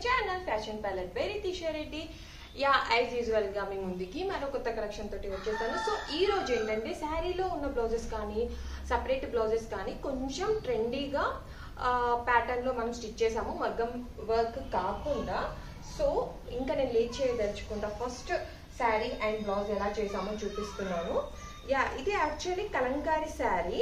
channel fashion palette by Ritisha Reddy yeah as usual గా మీ ముందుకి మరో కొత్త కలెక్షన్ తోటి వచ్చేసాను సో ఈ రోజు ఏంటంటే శారీలో ఉన్న బ్లౌజెస్ కానీ సపరేట్ బ్లౌజెస్ కానీ కొంచెం ట్రెండీగా ప్యాటర్న్ లో మనం స్టిచ్ చేసాము మగ్గం వర్క్ కాకుండా సో ఇంకా నేను లేట్ చేయదలుచుకుంటా ఫస్ట్ శారీ అండ్ బ్లౌజ్ ఎలా చేసామో చూపిస్తున్నాను యా ఇది actually Kalamkari sari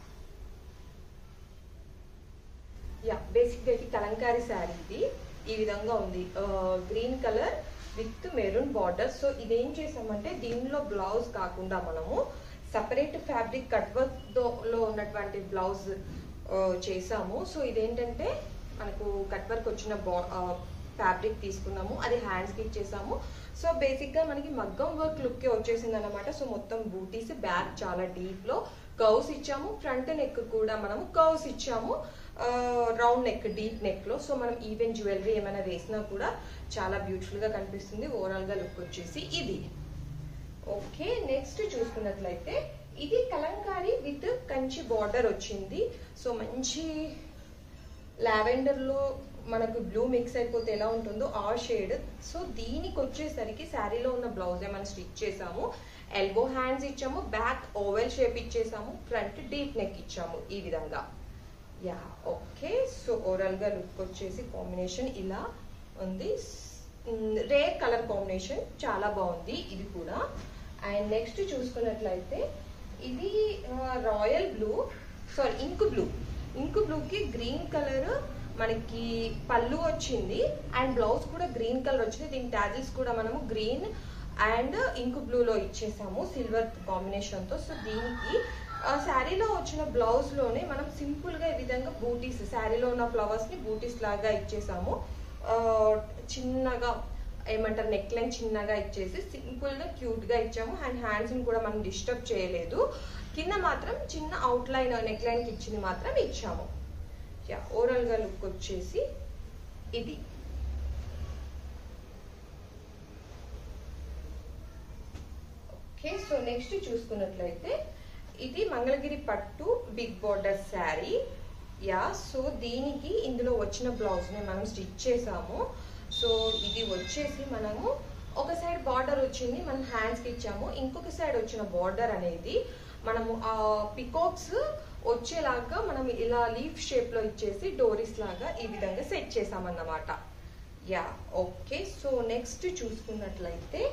yeah basic గా ఇది కలంకారీ శారీ ఇది ఈ విధంగా ఉంది green colour with maroon border so ఇదేం చేసామంటే దీనిలో బ్లౌజ్ కాకుండా మనము సపరేట్ ఫ్యాబ్రిక్ కట్ వర్క్ లో ఉన్నటువంటి బ్లౌజ్ చేసాము సో ఇదేంటంటే మనకు కట్ వర్క్ వచ్చిన బా ఫ్యాబ్రిక్ తీసుకున్నాము అది హ్యాండ్స్కి ఇచ్చేసాము సో బేసిక్గా మనకి మగ్గం వర్క్ లుక్కే వచ్చేసింది అనమాట సో మొత్తం బూటీస్ బ్యాక్ చాలా డీప్లో కర్వ్స్ ఇచ్చాము ఫ్రంట్ నెక్ కూడా మనము కర్వ్స్ ఇచ్చాము రౌండ్ నెక్ డీప్ నెక్ లో సో మనం ఈవెన్ జ్యువెలరీ ఏమైనా వేసినా కూడా చాలా బ్యూటిఫుల్ గా కనిపిస్తుంది ఓవరాల్ గా లుక్ వచ్చేసి ఇది ఓకే నెక్స్ట్ చూసుకున్నట్లయితే ఇది కలంకారీ విత్ కంచి బార్డర్ వచ్చింది సో మంచి లావెండర్ లో మనకు బ్లూ మిక్స్ అయిపోతే ఎలా ఉంటుందో ఆ షేడ్ సో దీనికి వచ్చేసరికి శారీలో ఉన్న బ్లౌజ్ మనం స్టిచ్ చేసాము ఎల్బో హ్యాండ్స్ ఇచ్చాము బ్యాక్ ఓవెల్ షేప్ ఇచ్చేసాము ఫ్రంట్ డీప్ నెక్ ఇచ్చాము ఈ విధంగా యా ఓకే సో ఓవరాల్ గా లుక్ వచ్చేసి కాంబినేషన్ ఇలా ఉంది రేర్ కలర్ కాంబినేషన్ చాలా బాగుంది ఇది కూడా అండ్ నెక్స్ట్ చూసుకున్నట్లయితే ఇది royal blue sari ink blue ink బ్లూకి గ్రీన్ కలర్ మనకి పళ్ళు వచ్చింది అండ్ బ్లౌజ్ కూడా గ్రీన్ కలర్ వచ్చింది దీని టాజిల్స్ కూడా మనము గ్రీన్ అండ్ ఇంక్ బ్లూలో ఇచ్చేసాము సిల్వర్ కాంబినేషన్తో సో దీనికి శారీలో వచ్చిన బ్లౌజ్ లోనే మనం సింపుల్ గా ఈ విధంగా బూటీస్ శారీలో ఉన్న ఫ్లవర్స్ ని బూటీస్ లాగా ఇచ్చేసాము చిన్నగా ఏమంటారు నెక్ లైన్ చిన్నగా ఇచ్చేసి సింపుల్ గా క్యూట్ గా ఇచ్చాము అండ్ హ్యాండ్స్ ని కూడా మనం డిస్టర్బ్ చేయలేదు కింద మాత్రం చిన్న అవుట్ లైన్ నెక్ లైన్ కి ఇచ్చింది మాత్రం ఇచ్చాము ఓవరాల్ గా లుక్ వచ్చేసి ఇది ఓకే సో నెక్స్ట్ చూసుకున్నట్లయితే ఇది మంగళగిరి పట్టు big border sari yeah so దీనికి ఇందులో వచ్చిన బ్లౌజ్ ని మనం స్టిచ్ చేసాము సో ఇది వచ్చేసి మనము ఒక సైడ్ బార్డర్ వచ్చింది మనం హ్యాండ్స్కి ఇచ్చాము ఇంకొక సైడ్ వచ్చిన బార్డర్ అనేది మనము ఆ పికాక్స్ వచ్చేలాగా మనం ఇలా లీఫ్ షేప్ లో ఇచ్చేసి డోరీస్ లాగా ఈ విధంగా సెట్ చేసామన్నమాట యా ఓకే సో నెక్స్ట్ చూసుకున్నట్లయితే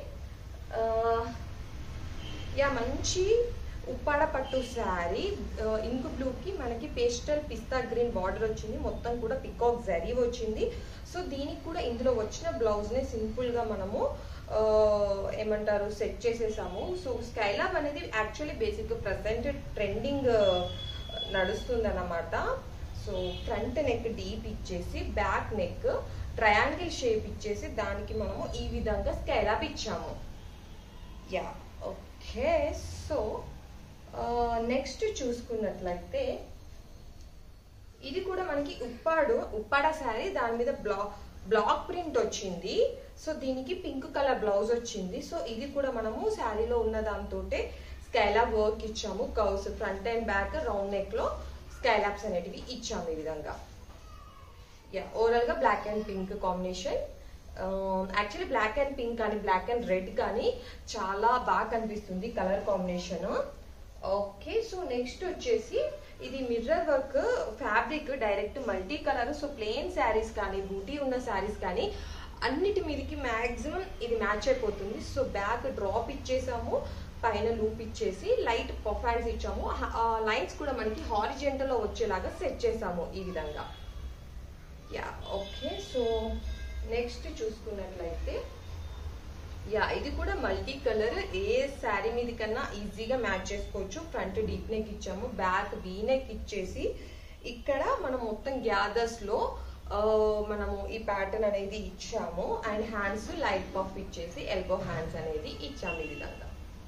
యా మంచి ఉప్పాడ పట్టు శారీ ఇంక్ బ్లూకి మనకి పేస్టల్ పిస్తా గ్రీన్ బార్డర్ వచ్చింది మొత్తం కూడా పికాక్ జరీ వచ్చింది సో దీనికి కూడా ఇందులో వచ్చిన బ్లౌజ్ని సింపుల్గా మనము ఏమంటారు సెట్ చేసేసాము సో స్కైలాబ్ అనేది యాక్చువల్లీ బేసిక్ ప్రజెంట్ ట్రెండింగ్ నడుస్తుంది అన్నమాట సో ఫ్రంట్ నెక్ డీప్ ఇచ్చేసి బ్యాక్ నెక్ ట్రయాంగిల్ షేప్ ఇచ్చేసి దానికి మనము ఈ విధంగా స్కైలాబ్ ఇచ్చాము యా ఓకే సో నెక్స్ట్ చూసుకున్నట్లయితే ఇది కూడా మనకి ఉప్పాడు ఉప్పాడ శారీ దాని మీద బ్లాక్ బ్లాక్ ప్రింట్ వచ్చింది సో దీనికి పింక్ కలర్ బ్లౌజ్ వచ్చింది సో ఇది కూడా మనము శారీలో ఉన్న దాంతో స్కైలా వర్క్ ఇచ్చాము కౌస్ front and back round neck లో స్కైలాప్స్ అనేటివి ఇచ్చాము ఈ విధంగా యా ఓవరాల్ గా black and pink combination actually black and pink కానీ బ్లాక్ అండ్ రెడ్ కానీ చాలా బాగా కనిపిస్తుంది colour combination okay so next వచ్చేసి ఇది mirror work fabric direct multi colour so plain saris కానీ బూటీ ఉన్న శారీస్ కానీ అన్నిటి మీదకి మ్యాక్సిమం ఇది మ్యాచ్ అయిపోతుంది సో బ్యాక్ డ్రాప్ ఇచ్చేసాము పైన లూప్ ఇచ్చేసి లైట్ పర్ఫాన్స్ ఇచ్చాము లైన్స్ కూడా మనకి హారిజెంటల్ వచ్చేలాగా సెట్ చేసాము ఈ విధంగా యా ఓకే సో నెక్స్ట్ చూసుకున్నట్లయితే యా ఇది కూడా మల్టీ కలర్ ఏ శారీ మీద కన్నా ఈజీగా మ్యాచ్ చేసుకోవచ్చు ఫ్రంట్ డీప్ నెక్ ఇచ్చాము బ్యాక్ వీ నెక్ ఇచ్చేసి ఇక్కడ మనం మొత్తం గ్యాదర్స్ లో మనము ఈ ప్యాటర్న్ అనేది ఇచ్చాము అండ్ హ్యాండ్స్ లైట్ పఫ్ ఇచ్చేసి ఎల్బో హ్యాండ్స్ అనేది ఇచ్చాము ఈ విధంగా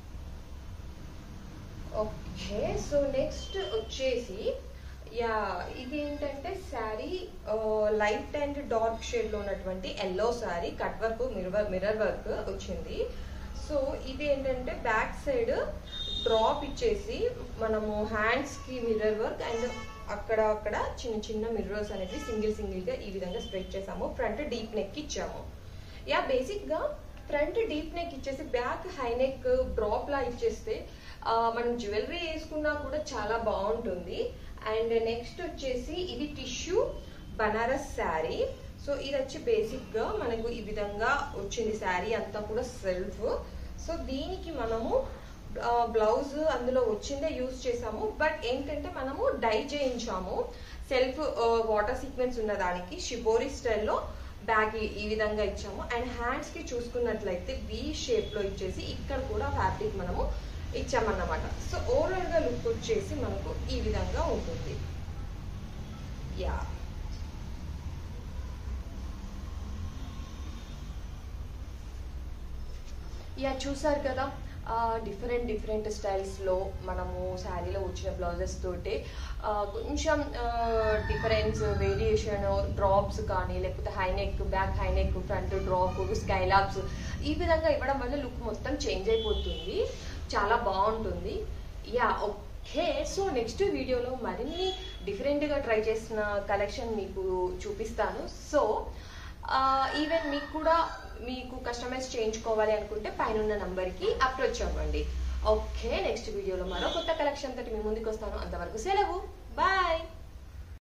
ఓకే సో నెక్స్ట్ వచ్చేసి యా ఇది ఏంటంటే sari light and dark shade లో ఉన్నటువంటి yellow sari cut work mirror mirror work వచ్చింది సో ఇది ఏంటంటే బ్యాక్ సైడ్ డ్రాప్ ఇచ్చేసి మనము హ్యాండ్స్ కి మిర్రర్ వర్క్ అండ్ అక్కడ అక్కడ చిన్న చిన్న మిర్రర్స్ అనేవి సింగిల్ సింగిల్ గా ఈ విధంగా స్ప్రెడ్ చేసాము ఫ్రంట్ డీప్ నెక్ ఇచ్చాము యా బేసిక్ గా ఫ్రంట్ డీప్ నెక్ ఇచ్చేసి బ్యాక్ హై నెక్ డ్రాప్ లా ఇచ్చేస్తే ఆ, మనం జ్యువెలరీ వేసుకున్నా కూడా చాలా బాగుంటుంది అండ్ నెక్స్ట్ వచ్చేసి ఇది టిష్యూ బనారస్ శారీ సో ఇది వచ్చి బేసిక్ గా మనకు ఈ విధంగా వచ్చింది శారీ అంతా కూడా సెల్ఫ్ సో దీనికి మనము బ్లౌజ్ అందులో వచ్చిందే యూజ్ చేసాము బట్ ఏంటంటే మనము డై చేయించాము సెల్ఫ్ వాటర్ సీక్వెన్స్ ఉన్న దానికి షిబోరి స్టైల్లో బ్యాగ్ ఈ విధంగా ఇచ్చాము అండ్ హ్యాండ్స్ కి చూసుకున్నట్లయితే వి షేప్ లో ఇచ్చేసి ఇక్కడ కూడా ఫ్యాబ్రిక్ మనము ఇచ్చామన్నమాట సో ఓవరాల్ గా లుక్ వచ్చేసి మనకు ఈ విధంగా ఉంటుంది యా యా చూసారు కదా డిఫరెంట్ డిఫరెంట్ స్టైల్స్లో మనము శారీలో వచ్చిన బ్లౌజెస్ తోటి ఆ, కొంచెం డిఫరెన్స్ వేరియేషన్ డ్రాప్స్ కానీ లేకపోతే high neck back high neck front drop skylabs ఈ విధంగా ఇవ్వడం వల్ల లుక్ మొత్తం చేంజ్ అయిపోతుంది చాలా బాగుంటుంది యా ఓకే సో నెక్స్ట్ వీడియోలో మరిన్ని డిఫరెంట్గా ట్రై చేసిన కలెక్షన్ మీకు చూపిస్తాను సో ఈవెన్ మీకు కూడా మీకు కస్టమైజ్ చేయించుకోవాలి అనుకుంటే పైన నంబర్కి అప్రోచ్ అవ్వండి ఓకే నెక్స్ట్ వీడియోలో మరో కొత్త కలెక్షన్ తోటి మీ ముందుకు వస్తాను అంతవరకు సెలవు బాయ్